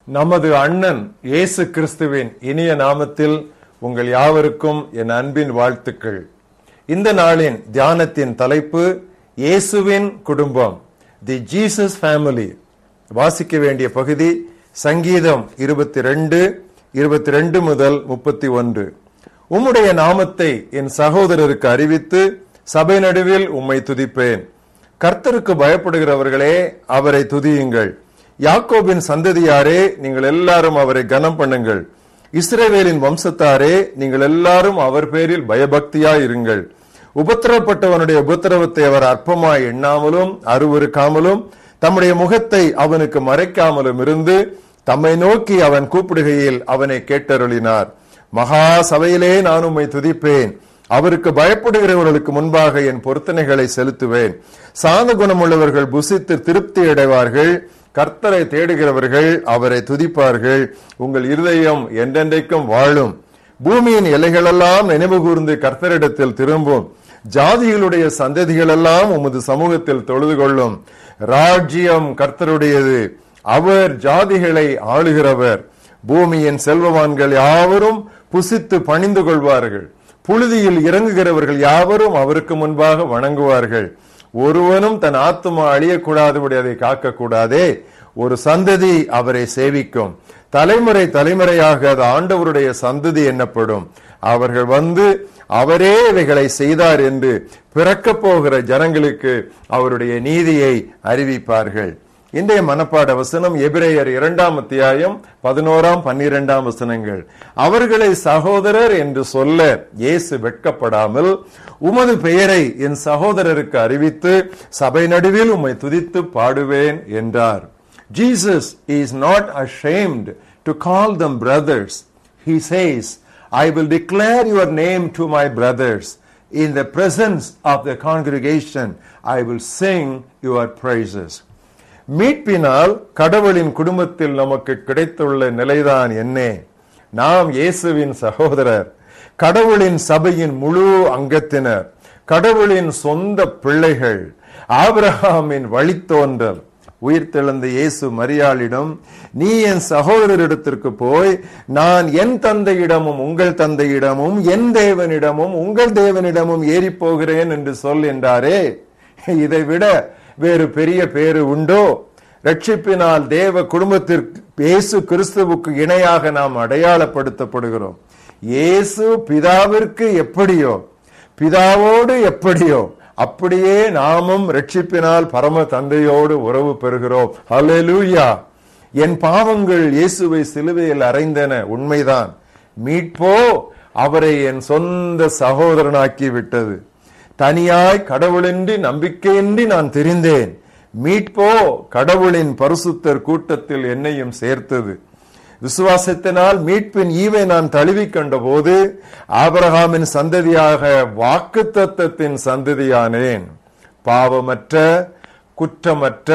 நமது அண்ணன் இயேசு கிறிஸ்துவின் இனிய நாமத்தில் உங்கள் யாவருக்கும் என் அன்பின் வாழ்த்துக்கள் இந்த நாளின் தியானத்தின் தலைப்பு இயேசுவின் குடும்பம் தி ஜீசஸ் ஃபேமிலி வாசிக்க வேண்டிய பகுதி சங்கீதம் இருபத்தி ரெண்டு இருபத்தி ரெண்டு முதல் முப்பத்தி ஒன்று உம்முடைய நாமத்தை என் சகோதரருக்கு அறிவித்து சபை நடுவில் உம்மை துதிப்பேன் கர்த்தருக்கு பயப்படுகிறவர்களே அவரை துதியுங்கள் யாக்கோபின் சந்ததியாரே நீங்கள் எல்லாரும் அவரை கனம் பண்ணுங்கள் இஸ்ரவேலின் வம்சத்தாரே நீங்கள் எல்லாரும் அவர் பேரில் பயபக்தியாய் இருங்கள் உபத்திரப்பட்டவனுடைய உபத்திரவத்தை அவர் அற்பமாய் எண்ணாமலும் அருவருக்காமலும் தம்முடைய முகத்தை அவனுக்கு மறைக்காமலும் இருந்து தம்மை நோக்கி அவன் கூப்பிடுகையில் அவனை கேட்டருளினார் மகா சபையிலே நான் உம்மை துதிப்பேன் அவருக்கு பயப்படுகிறவர்களுக்கு முன்பாக என் பொருத்தனைகளை செலுத்துவேன் சாந்த குணமுள்ளவர்கள் புசித்து திருப்தி அடைவார்கள் கர்த்தரை தேடுகிறவர்கள் அவரை துதிப்பார்கள் உங்கள் இருதயம் என்றென்றைக்கும் வாழும் பூமியின் எல்லைகளெல்லாம் நினைவு கூர்ந்து கர்த்தரிடத்தில் திரும்பும் ஜாதிகளுடைய சந்ததிகளெல்லாம் உமது சமூகத்தில் தொழுது கொள்ளும் ராஜ்யம் கர்த்தருடையது அவர் ஜாதிகளை ஆளுகிறவர் பூமியின் செல்வவான்கள் யாவரும் புசித்து பணிந்து கொள்வார்கள் புழுதியில் இறங்குகிறவர்கள் யாவரும் அவருக்கு முன்பாக வணங்குவார்கள் ஒருவனும் தன் ஆத்மா அழியக்கூடாதபடி அதை காக்கக்கூடாதே ஒரு சந்ததி அவரை சேவிக்கும் தலைமுறை தலைமுறையாக அது ஆண்டவருடைய சந்ததி என்னப்படும் அவர்கள் வந்து அவரே இவைகளை செய்தார் என்று பிறக்கப் போகிற ஜனங்களுக்கு அவருடைய நீதியை அறிவிப்பார்கள் இன்றைய மனப்பாட வசனம் எபிரேயர் இரண்டாம் அத்தியாயம் பதினோராம் பன்னிரெண்டாம் வசனங்கள் அவர்களை சகோதரர் என்று சொல்ல இயேசு வெட்கப்படாமல் உமது பெயரை என் சகோதரருக்கு அறிவித்து சபை நடுவில் உம்மை துதித்து பாடுவேன் என்றார் Jesus is not ashamed to call them brothers. He says, I will declare your name to my brothers. In the presence of the congregation, I will sing your praises. மீட்பினால் கடவுளின் குடும்பத்தில் நமக்கு கிடைத்துள்ள நிலைதான் என்ன நாம் இயேசுவின் சகோதரர் கடவுளின் சபையின் முழு அங்கத்தினர் கடவுளின் சொந்த பிள்ளைகள் ஆபிரகாமின் வழித்தோன்றல் உயிர்த்தெழுந்த இயேசு மரியாளிடம் நீ என் சகோதரரிடத்திற்கு போய் நான் என் தந்தையிடமும் உங்கள் தந்தையிடமும் என் தேவனிடமும் உங்கள் தேவனிடமும் ஏறி போகிறேன் என்று சொல் என்றாரே இதை விட வேறு பெரிய பேரு உண்டோ ரட்சிப்பினால் தேவ குடும்பத்திற்கு இயேசு கிறிஸ்துவுக்கு இணையாக நாம் அடையாளப்படுத்தப்படுகிறோம் இயேசு பிதாவிற்கு எப்படியோ பிதாவோடு எப்படியோ அப்படியே நாமும் ரட்சிப்பினால் பரம தந்தையோடு உறவு பெறுகிறோம் ஹalleluya என் பாவங்கள் இயேசுவை சிலுவையில் அறைந்தன உண்மைதான் மீட்போ அவரை என் சொந்த சகோதரனாக்கி விட்டது தனியாய் கடவுளின்றி நம்பிக்கையின்றி நான் தெரிந்தேன் மீட்போ கடவுளின் பரிசுத்தர் கூட்டத்தில் என்னையும் சேர்த்தது விசுவாசத்தினால் மீட்பின் ஈவை நான் தழுவி கண்ட போது ஆபரகாமின் சந்ததியாக வாக்கு தத்தத்தின் சந்ததியானேன் பாவமற்ற குற்றமற்ற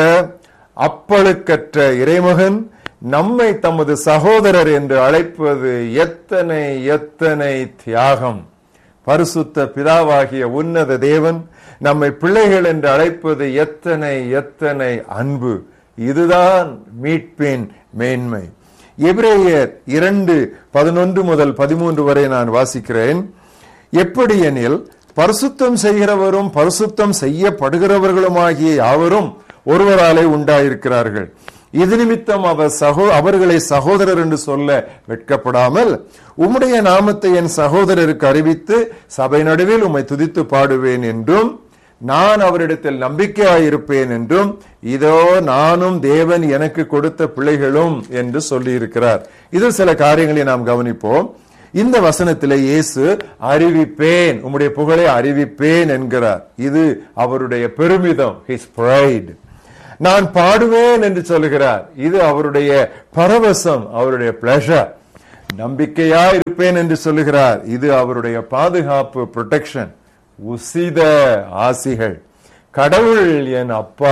அப்பழுக்கற்ற இறைமகன் நம்மை தமது சகோதரர் என்று அழைப்பது எத்தனை எத்தனை தியாகம் பரிசுத்த பிதாவாகிய உன்னத தேவன் நம்மை பிள்ளைகள் என்று அழைப்பது எத்தனை எத்தனை அன்பு இதுதான் மீட்பின் மேன்மை எபிரேயர் இரண்டு பதினொன்று முதல் பதிமூன்று வரை நான் வாசிக்கிறேன் எப்படி எனில் பரிசுத்தம் செய்கிறவரும் பரிசுத்தம் செய்யப்படுகிறவர்களுமாகிய யாவரும் ஒருவராலே உண்டாயிருக்கிறார்கள் இது நிமித்தம் அவர் சகோ அவர்களை சகோதரர் என்று சொல்ல வெட்கப்படாமல் உம்முடைய நாமத்தை என் சகோதரருக்கு அறிவித்து சபை நடுவில் உம்மை துதித்து பாடுவேன் என்றும் நான் அவரிடத்தில் நம்பிக்கையாயிருப்பேன் என்றும் இதோ நானும் தேவன் எனக்கு கொடுத்த பிள்ளைகளும் என்று சொல்லி இருக்கிறார் இது சில காரியங்களை நாம் கவனிப்போம் இந்த வசனத்திலே இயேசு அறிவிப்பேன் உம்முடைய புகழை அறிவிப்பேன் என்கிறார் இது அவருடைய பெருமிதம் ஹிஸ் பிரைட் நான் பாடுவேன் என்று சொல்லுகிறார் இது அவருடைய பரவசம் அவருடைய பிளஷர் நம்பிக்கையா இருப்பேன் என்று சொல்லுகிறார் இது அவருடைய பாதுகாப்பு ப்ரொடெக்ஷன் உசித ஆசிகள் கடவுள் என் அப்பா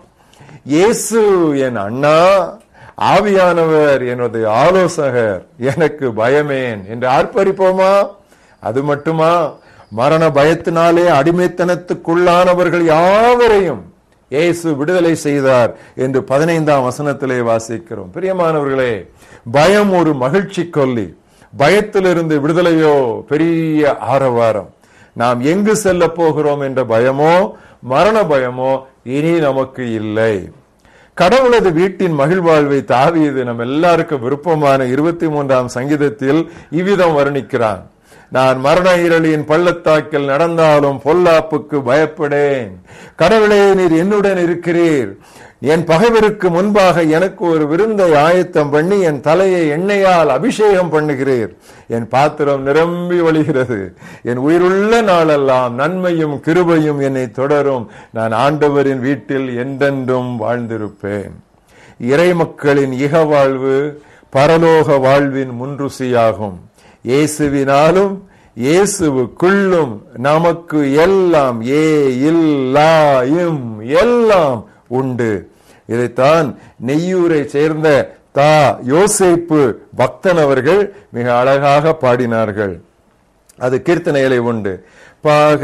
இயேசு என் அண்ணா ஆவியானவர் எனது ஆலோசகர் எனக்கு பயமேன் என்று ஆர்ப்பரிப்போமா அது மட்டுமா மரண பயத்தினாலே அடிமைத்தனத்துக்குள்ளானவர்கள் யாவரையும் இயேசு விடுதலை செய்தார் என்று பதினைந்தாம் வசனத்திலே வாசிக்கிறோம் பிரியமானவர்களே பயம் ஒரு மகிழ்ச்சி கொல்லி பயத்திலிருந்து விடுதலையோ பெரிய ஆரவாரம் நாம் எங்கு செல்ல போகிறோம் என்ற பயமோ மரண பயமோ இனி நமக்கு இல்லை கடவுளது வீட்டின் மகிழ்வாழ்வை தாவியது நம்ம எல்லாருக்கும் விருப்பமான இருபத்தி மூன்றாம் சங்கீதத்தில் இவ்விதம் வர்ணிக்கிறான் நான் மரண இரளியின் பள்ளத்தாக்கில் நடந்தாலும் பொல்லாப்புக்கு பயப்படேன் கடவுளே நீர் என்னுடன் இருக்கிறீர் என் பகைவருக்கு முன்பாக எனக்கு ஒரு விருந்தை ஆயத்தம் பண்ணி என் தலையை எண்ணெயால் அபிஷேகம் பண்ணுகிறீர் என் பாத்திரம் நிரம்பி வழிகிறது என் உயிருள்ள நாளெல்லாம் நன்மையும் கிருபையும் என்னை தொடரும் நான் ஆண்டவரின் வீட்டில் என்றென்றும் வாழ்ந்திருப்பேன் இறை மக்களின் இக வாழ்வு பரலோக வாழ்வின் முன்ருசியாகும் இயேசுவினாலும் இயேசுவுக்குள்ளும் நமக்கு எல்லாம் ஏ இல்லாயும் எல்லாம் உண்டு இதைத்தான் நெய்யூரை சேர்ந்த தா யோசேப்பு பக்தன் அவர்கள் மிக அழகாக பாடினார்கள் அது கீர்த்தனைகளை உண்டு பாக